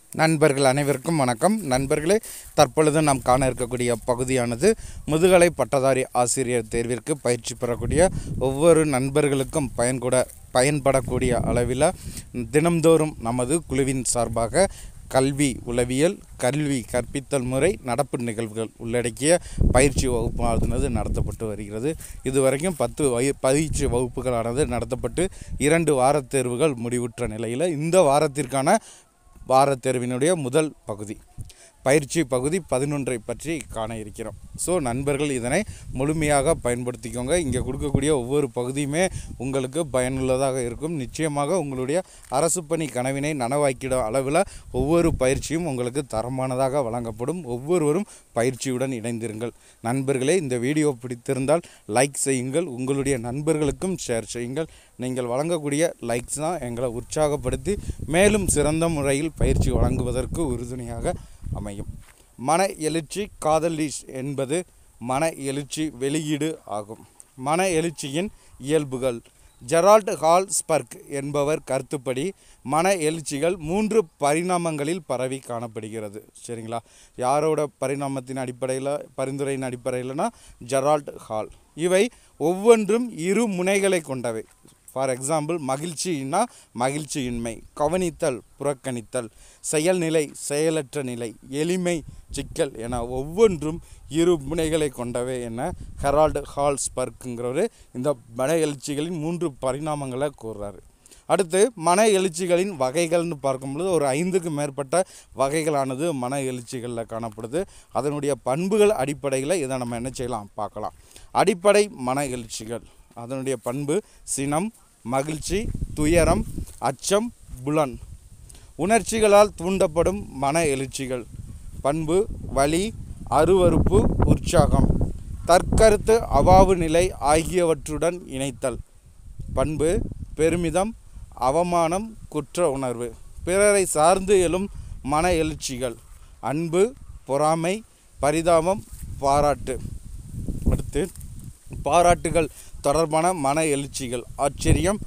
நண்பர்கள் அனைவருக்கும் வணக்கம் நண்பர்களே தற்பொழுது நாம் காண இருக்கக்கூடிய பகுதியானது முதுகலை பட்டதாரி ஆசிரியர் தேர்விற்கு பயிற்சி பெறக்கூடிய ஒவ்வொரு நண்பர்களுக்கும் பயன்கூட பயன்படக்கூடிய அளவில் தினம்தோறும் நமது குழுவின் சார்பாக கல்வி உளவியல் கல்வி கற்பித்தல் முறை நடப்பு நிகழ்வுகள் உள்ளடக்கிய பயிற்சி வகுப்பானது நடத்தப்பட்டு வருகிறது இதுவரைக்கும் பத்து வய பயிற்சி வகுப்புகளானது நடத்தப்பட்டு இரண்டு வாரத் தேர்வுகள் முடிவுற்ற நிலையில் இந்த வாரத்திற்கான வாரத் தேர்வினுடைய முதல் பகுதி பயிற்சி பகுதி பதினொன்றை பற்றி காண இருக்கிறோம் ஸோ நண்பர்கள் இதனை முழுமையாக பயன்படுத்திக்கோங்க இங்கே கொடுக்கக்கூடிய ஒவ்வொரு பகுதியுமே உங்களுக்கு பயனுள்ளதாக இருக்கும் நிச்சயமாக உங்களுடைய அரசு பணி கனவினை நனவாக்கிடும் அளவில் ஒவ்வொரு பயிற்சியும் உங்களுக்கு தரமானதாக வழங்கப்படும் ஒவ்வொருவரும் பயிற்சியுடன் இணைந்திருங்கள் நண்பர்களே இந்த வீடியோ பிடித்திருந்தால் லைக் செய்யுங்கள் உங்களுடைய நண்பர்களுக்கும் ஷேர் செய்யுங்கள் நீங்கள் வழங்கக்கூடிய லைக்ஸ் தான் எங்களை உற்சாகப்படுத்தி மேலும் சிறந்த முறையில் பயிற்சி வழங்குவதற்கு உறுதுணையாக அமையும் மன எழுச்சி காதலிஷ் என்பது மன எழுச்சி வெளியீடு ஆகும் மன எழுச்சியின் இயல்புகள் ஜெரால்ட் ஹால்ஸ்பர்க் என்பவர் கருத்துப்படி மன எழுச்சிகள் மூன்று பரிணாமங்களில் பரவி காணப்படுகிறது சரிங்களா யாரோட பரிணாமத்தின் அடிப்படையில் பரிந்துரையின் அடிப்படையில்னா ஜெரால்ட் ஹால் இவை ஒவ்வொன்றும் இரு முனைகளை கொண்டவை ஃபார் எக்ஸாம்பிள் மகிழ்ச்சின்னா மகிழ்ச்சியின்மை கவனித்தல் புறக்கணித்தல் செயல்நிலை செயலற்ற நிலை எளிமை சிக்கல் என ஒவ்வொன்றும் இரு முனைகளை கொண்டவை என ஹெரால்டு ஹால்ஸ்பர்க்குங்கிறவர் இந்த மன எழுச்சிகளின் மூன்று பரிணாமங்களை கூறுறாரு அடுத்து மன எழுச்சிகளின் வகைகள்னு பார்க்கும்பொழுது ஒரு ஐந்துக்கு மேற்பட்ட வகைகளானது மன எழுச்சிகளில் காணப்படுது அதனுடைய பண்புகள் அடிப்படையில் இதை நம்ம என்ன செய்யலாம் பார்க்கலாம் அடிப்படை மன எழுச்சிகள் அதனுடைய பண்பு சினம் மகிழ்ச்சி துயரம் அச்சம் புலன் உணர்ச்சிகளால் தூண்டப்படும் மன எழுச்சிகள் பண்பு வலி அருவருப்பு உற்சாகம் தற்கருத்து அவாவு நிலை ஆகியவற்றுடன் இணைத்தல் பண்பு பெருமிதம் அவமானம் குற்ற உணர்வு பிறரை சார்ந்து எழும் மன எழுச்சிகள் அன்பு பொறாமை பரிதாபம் பாராட்டு அடுத்து பாராட்டுகள் தொடர்பான மன எழுச்சிகள் ஆச்சரியம்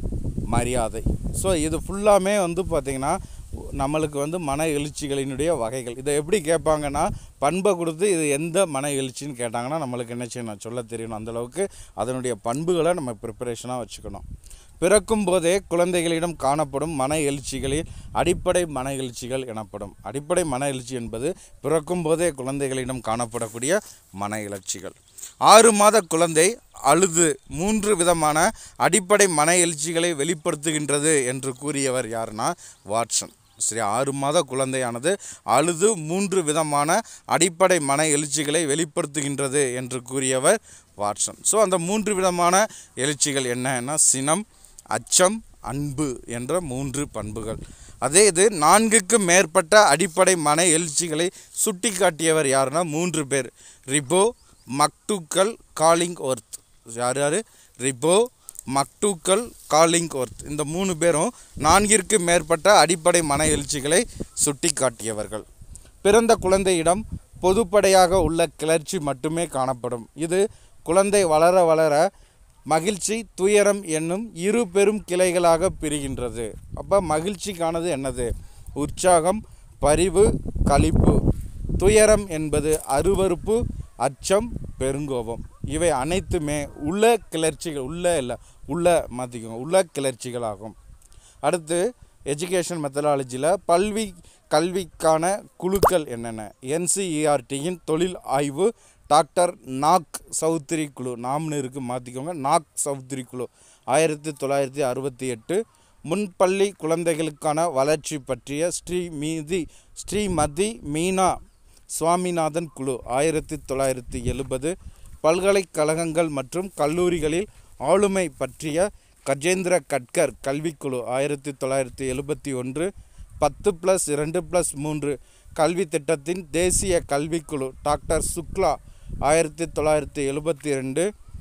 மரியாதை ஸோ இது ஃபுல்லாமே வந்து பார்த்திங்கன்னா நம்மளுக்கு வந்து மன எழுச்சிகளினுடைய வகைகள் இதை எப்படி கேட்பாங்கன்னா பண்பை கொடுத்து இது எந்த மன எழுச்சின்னு கேட்டாங்கன்னா நம்மளுக்கு என்ன செய்யணும் சொல்ல தெரியணும் அந்தளவுக்கு அதனுடைய பண்புகளை நம்ம ப்ரிப்பரேஷனாக வச்சுக்கணும் பிறக்கும் போதே குழந்தைகளிடம் காணப்படும் மன எழுச்சிகளில் அடிப்படை மன எழுச்சிகள் எனப்படும் அடிப்படை மன எழுச்சி என்பது பிறக்கும் போதே குழந்தைகளிடம் காணப்படக்கூடிய மன எழுச்சிகள் ஆறு மாத குழந்தை அழுது மூன்று விதமான அடிப்படை மன எழுச்சிகளை வெளிப்படுத்துகின்றது என்று கூறியவர் யாருன்னா வாட்சன் சரி ஆறு மாத குழந்தையானது அழுது மூன்று விதமான அடிப்படை மன எழுச்சிகளை வெளிப்படுத்துகின்றது என்று கூறியவர் வாட்சன் ஸோ அந்த மூன்று விதமான எழுச்சிகள் என்னன்னா சினம் அச்சம் அன்பு என்ற மூன்று பண்புகள் அதே இது நான்குக்கு மேற்பட்ட அடிப்படை மன எழுச்சிகளை சுட்டி காட்டியவர் யாருன்னா மூன்று பேர் ரிபோ மக்டூக்கல் காலிங் ஒர்த் யார் யார் ரிபோ மக்டூக்கல் காலிங் ஒர்த் இந்த மூணு பேரும் நான்கிற்கு மேற்பட்ட அடிப்படை மன எழுச்சிகளை சுட்டி காட்டியவர்கள் பிறந்த குழந்தையிடம் பொதுப்படையாக உள்ள கிளர்ச்சி மட்டுமே காணப்படும் இது குழந்தை வளர வளர மகிழ்ச்சி துயரம் என்னும் இரு பெரும் கிளைகளாக பிரிகின்றது அப்போ மகிழ்ச்சிக்கானது என்னது உற்சாகம் பரிவு களிப்பு துயரம் என்பது அருவறுப்பு அச்சம் பெருங்கோபம் இவை அனைத்துமே உள்ள கிளர்ச்சிகள் உள்ள இல்லை உள்ள மாற்றிக்கோங்க உள்ள கிளர்ச்சிகளாகும் அடுத்து எஜுகேஷன் மெத்தடாலஜியில் பல்வி கல்விக்கான குழுக்கள் என்னென்ன என்சிஇஆர்டியின் தொழில் ஆய்வு டாக்டர் நாக் சௌத்ரி குழு நாம்னு இருக்கு மாற்றிக்கோங்க நாக் சௌத்ரி குழு ஆயிரத்தி தொள்ளாயிரத்தி அறுபத்தி எட்டு முன்பள்ளி குழந்தைகளுக்கான வளர்ச்சி பற்றிய ஸ்ரீ மீதி ஸ்ரீமதி மீனா சுவாமிநாதன் குழு ஆயிரத்தி தொள்ளாயிரத்தி எழுபது பல்கலைக்கழகங்கள் மற்றும் கல்லூரிகளில் ஆளுமை பற்றிய கஜேந்திர கட்கர் கல்விக்குழு ஆயிரத்தி தொள்ளாயிரத்தி எழுபத்தி ஒன்று பத்து ப்ளஸ் இரண்டு ப்ளஸ் மூன்று கல்வி திட்டத்தின் தேசிய கல்விக்குழு டாக்டர் சுக்லா ஆயிரத்தி தொள்ளாயிரத்தி எழுபத்தி ரெண்டு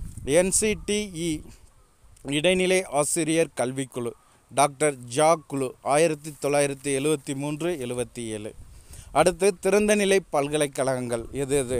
என்சிடிஇ இடைநிலை ஆசிரியர் கல்விக்குழு டாக்டர் ஜா குழு ஆயிரத்தி தொள்ளாயிரத்தி எழுபத்தி மூன்று எழுபத்தி ஏழு அடுத்து திறந்தநிலை பல்கலைக்கழகங்கள் எது எது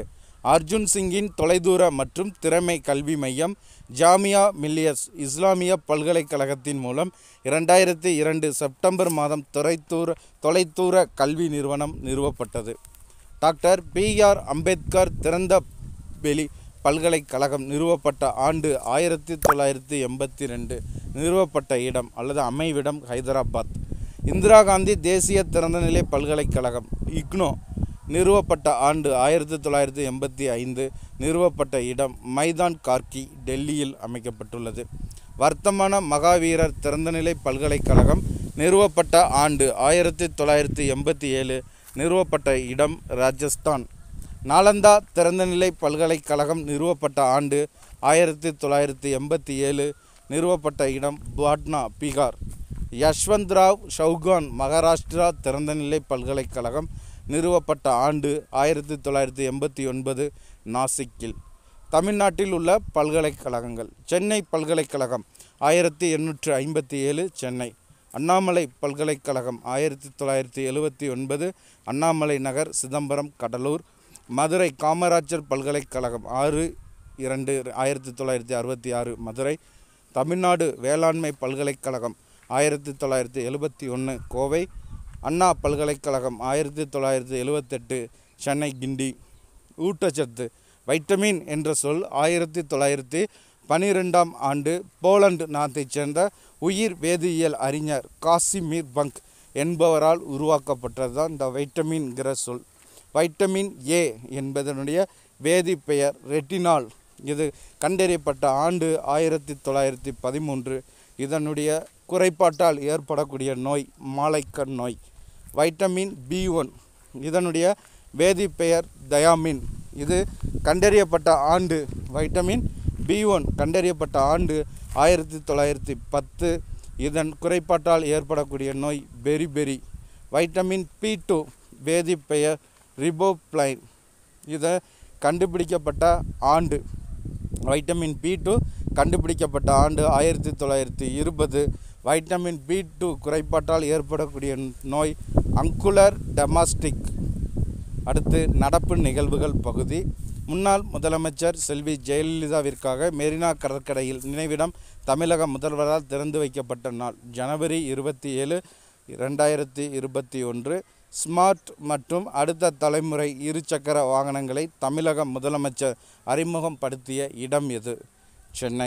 அர்ஜுன் சிங்கின் தொலைதூர மற்றும் திறமை கல்வி மையம் ஜாமியா மில்லியஸ் இஸ்லாமிய பல்கலைக்கழகத்தின் மூலம் இரண்டாயிரத்தி இரண்டு செப்டம்பர் மாதம் தொலைதூர தொலைதூர கல்வி நிறுவனம் நிறுவப்பட்டது டாக்டர் பிஆர் அம்பேத்கர் திறந்த வெளி பல்கலைக்கழகம் நிறுவப்பட்ட ஆண்டு ஆயிரத்தி தொள்ளாயிரத்தி எண்பத்தி ரெண்டு நிறுவப்பட்ட இடம் அல்லது அமைவிடம் ஹைதராபாத் இந்திரா காந்தி தேசிய திறந்தநிலை பல்கலைக்கழகம் இக்னோ நிறுவப்பட்ட ஆண்டு ஆயிரத்தி தொள்ளாயிரத்தி எண்பத்தி ஐந்து நிறுவப்பட்ட இடம் மைதான் கார்கி டெல்லியில் அமைக்கப்பட்டுள்ளது வர்த்தமான மகாவீரர் திறந்தநிலை பல்கலைக்கழகம் நிறுவப்பட்ட ஆண்டு ஆயிரத்தி தொள்ளாயிரத்தி எண்பத்தி ஏழு நிறுவப்பட்ட இடம் ராஜஸ்தான் நாலந்தா திறந்தநிலை பல்கலைக்கழகம் நிறுவப்பட்ட ஆண்டு ஆயிரத்தி தொள்ளாயிரத்தி எண்பத்தி ஏழு நிறுவப்பட்ட இடம் பாட்னா பீகார் யஷ்வந்த்ராவ் சௌகான் மகாராஷ்டிரா திறந்தநிலை பல்கலைக்கழகம் நிறுவப்பட்ட ஆண்டு ஆயிரத்தி தொள்ளாயிரத்தி எண்பத்தி ஒன்பது நாசிக்கில் தமிழ்நாட்டில் உள்ள பல்கலைக்கழகங்கள் சென்னை பல்கலைக்கழகம் ஆயிரத்தி எண்ணூற்று ஐம்பத்தி ஏழு சென்னை அண்ணாமலை பல்கலைக்கழகம் ஆயிரத்தி தொள்ளாயிரத்தி எழுவத்தி ஒன்பது அண்ணாமலை நகர் சிதம்பரம் கடலூர் மதுரை காமராஜர் பல்கலைக்கழகம் ஆறு இரண்டு ஆயிரத்தி தொள்ளாயிரத்தி அறுபத்தி ஆறு மதுரை தமிழ்நாடு வேளாண்மை பல்கலைக்கழகம் ஆயிரத்தி தொள்ளாயிரத்தி எழுபத்தி ஒன்று கோவை அண்ணா பல்கலைக்கழகம் ஆயிரத்தி தொள்ளாயிரத்தி எழுவத்தெட்டு சென்னை கிண்டி ஊட்டச்சத்து வைட்டமின் என்ற சொல் ஆயிரத்தி தொள்ளாயிரத்தி பனிரெண்டாம் ஆண்டு போலந்து நாட்டைச் சேர்ந்த உயிர் வேதியியல் அறிஞர் காசிமீர் பங்க் என்பவரால் உருவாக்கப்பட்டது தான் இந்த வைட்டமின்கிற சொல் வைட்டமின் ஏ என்பதனுடைய வேதிப்பெயர் ரெட்டினால் இது கண்டறியப்பட்ட ஆண்டு ஆயிரத்தி தொள்ளாயிரத்தி பதிமூன்று இதனுடைய குறைபாட்டால் ஏற்படக்கூடிய நோய் மாலைக்கண் நோய் வைட்டமின் பி ஒன் இதனுடைய வேதிப்பெயர் தயாமின் இது கண்டறியப்பட்ட ஆண்டு வைட்டமின் பி ஒன் கண்டறியப்பட்ட ஆண்டு ஆயிரத்தி தொள்ளாயிரத்தி பத்து இதன் குறைபாட்டால் ஏற்படக்கூடிய நோய் பெரிபெரி வைட்டமின் பி டூ வேதிப்பெயர் ரிபோப்ளைன் இதை கண்டுபிடிக்கப்பட்ட ஆண்டு வைட்டமின் பி டூ கண்டுபிடிக்கப்பட்ட ஆண்டு ஆயிரத்தி தொள்ளாயிரத்தி இருபது வைட்டமின் பி டூ குறைபாட்டால் ஏற்படக்கூடிய நோய் அங்குலர் டெமாஸ்டிக் அடுத்து நடப்பு நிகழ்வுகள் பகுதி முன்னாள் முதலமைச்சர் செல்வி ஜெயலலிதாவிற்காக மெரினா கடற்கரையில் நினைவிடம் தமிழக முதல்வரால் திறந்து வைக்கப்பட்ட நாள் ஜனவரி இருபத்தி ஏழு ரெண்டாயிரத்தி இருபத்தி ஒன்று ஸ்மார்ட் மற்றும் அடுத்த தலைமுறை இருசக்கர வாகனங்களை தமிழக முதலமைச்சர் அறிமுகப்படுத்திய இடம் எது சென்னை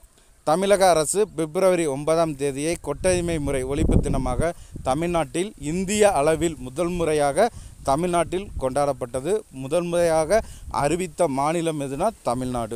தமிழக அரசு பிப்ரவரி ஒன்பதாம் தேதியை கொத்தடிமை முறை ஒழிப்பு தினமாக தமிழ்நாட்டில் இந்திய அளவில் முதல் முறையாக தமிழ்நாட்டில் கொண்டாடப்பட்டது முதல் முறையாக அறிவித்த மாநிலம் எதுனா தமிழ்நாடு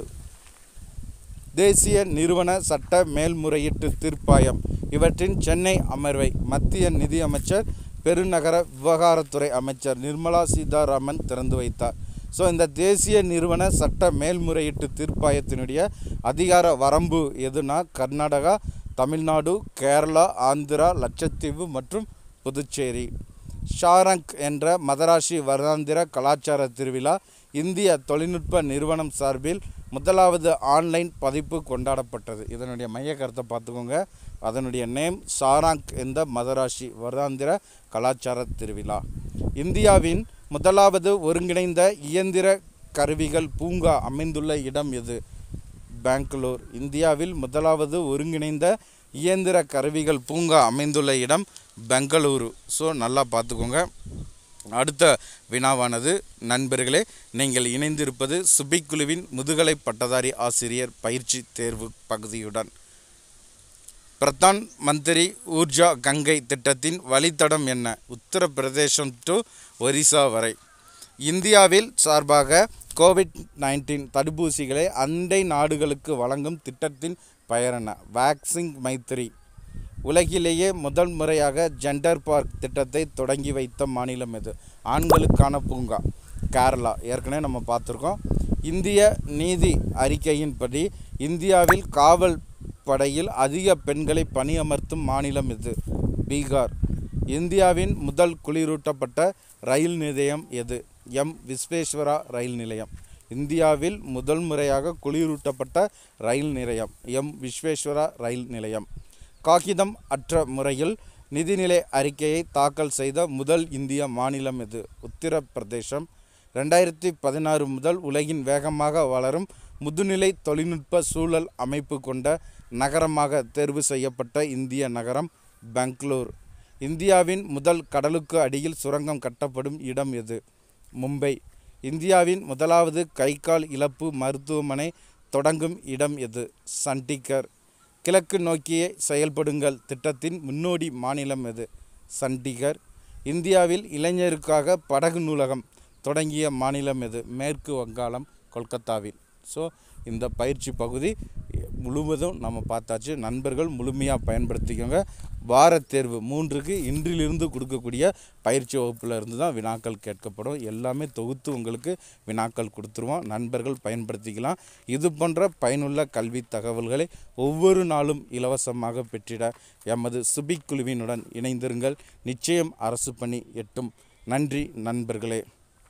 தேசிய நிறுவன சட்ட மேல்முறையீட்டு தீர்ப்பாயம் இவற்றின் சென்னை அமர்வை மத்திய நிதியமைச்சர் பெருநகர விவகாரத்துறை அமைச்சர் நிர்மலா சீதாராமன் திறந்து வைத்தார் ஸோ இந்த தேசிய நிறுவன சட்ட மேல்முறையீட்டு தீர்ப்பாயத்தினுடைய அதிகார வரம்பு எதுனா கர்நாடகா தமிழ்நாடு கேரளா ஆந்திரா லட்சத்தீவு மற்றும் புதுச்சேரி ஷாரங்க் என்ற மதராசி வருடாந்திர கலாச்சார திருவிழா இந்திய தொழில்நுட்ப நிறுவனம் சார்பில் முதலாவது ஆன்லைன் பதிப்பு கொண்டாடப்பட்டது இதனுடைய மைய கருத்தை பார்த்துக்கோங்க அதனுடைய நேம் சாராங்க் என்ற மதராசி வருடாந்திர கலாச்சார திருவிழா இந்தியாவின் முதலாவது ஒருங்கிணைந்த இயந்திர கருவிகள் பூங்கா அமைந்துள்ள இடம் எது பெங்களூர் இந்தியாவில் முதலாவது ஒருங்கிணைந்த இயந்திர கருவிகள் பூங்கா அமைந்துள்ள இடம் பெங்களூரு ஸோ நல்லா பார்த்துக்கோங்க அடுத்த வினாவானது நண்பர்களே நீங்கள் இணைந்திருப்பது சுபிக் குழுவின் முதுகலை பட்டதாரி ஆசிரியர் பயிற்சி தேர்வு பகுதியுடன் பிரதான் மந்திரி ஊர்ஜா கங்கை திட்டத்தின் வழித்தடம் என்ன உத்தரப்பிரதேசம் டு ஒரிசா வரை இந்தியாவில் சார்பாக கோவிட் நைன்டீன் தடுப்பூசிகளை அண்டை நாடுகளுக்கு வழங்கும் திட்டத்தின் பெயர் என்ன வேக்சின் மைத்திரி உலகிலேயே முதல் முறையாக ஜெண்டர் பார்க் திட்டத்தை தொடங்கி வைத்த மாநிலம் எது ஆண்களுக்கான பூங்கா கேரளா ஏற்கனவே நம்ம பார்த்துருக்கோம் இந்திய நீதி அறிக்கையின்படி இந்தியாவில் காவல் படையில் அதிக பெண்களை பணியமர்த்தும் மாநிலம் இது பீகார் இந்தியாவின் முதல் குளிரூட்டப்பட்ட ரயில் நிலையம் எது எம் விஸ்வேஸ்வரா ரயில் நிலையம் இந்தியாவில் முதல் முறையாக குளிரூட்டப்பட்ட ரயில் நிலையம் எம் விஸ்வேஸ்வரா ரயில் நிலையம் காகிதம் அற்ற முறையில் நிதிநிலை அறிக்கையை தாக்கல் செய்த முதல் இந்திய மாநிலம் எது உத்தரப்பிரதேசம் ரெண்டாயிரத்தி பதினாறு முதல் உலகின் வேகமாக வளரும் முதுநிலை தொழில்நுட்ப சூழல் அமைப்பு கொண்ட நகரமாக தேர்வு செய்யப்பட்ட இந்திய நகரம் பெங்களூர் இந்தியாவின் முதல் கடலுக்கு அடியில் சுரங்கம் கட்டப்படும் இடம் எது மும்பை இந்தியாவின் முதலாவது கை கால் இழப்பு மருத்துவமனை தொடங்கும் இடம் எது சண்டிகர் கிழக்கு நோக்கிய செயல்படுங்கள் திட்டத்தின் முன்னோடி மாநிலம் எது சண்டிகர் இந்தியாவில் இளைஞருக்காக படகு நூலகம் தொடங்கிய மாநிலம் எது மேற்கு வங்காளம் கொல்கத்தாவில் ஸோ இந்த பயிற்சி பகுதி முழுவதும் நம்ம பார்த்தாச்சு நண்பர்கள் முழுமையாக பயன்படுத்திக்கோங்க வார தேர்வு மூன்றுக்கு இன்றிலிருந்து கொடுக்கக்கூடிய பயிற்சி வகுப்பில் இருந்து தான் வினாக்கள் கேட்கப்படும் எல்லாமே தொகுத்து உங்களுக்கு வினாக்கள் கொடுத்துருவோம் நண்பர்கள் பயன்படுத்திக்கலாம் இது போன்ற பயனுள்ள கல்வி தகவல்களை ஒவ்வொரு நாளும் இலவசமாக பெற்றிட எமது சுபிக் குழுவினுடன் இணைந்திருங்கள் நிச்சயம் அரசு பணி எட்டும் நன்றி நண்பர்களே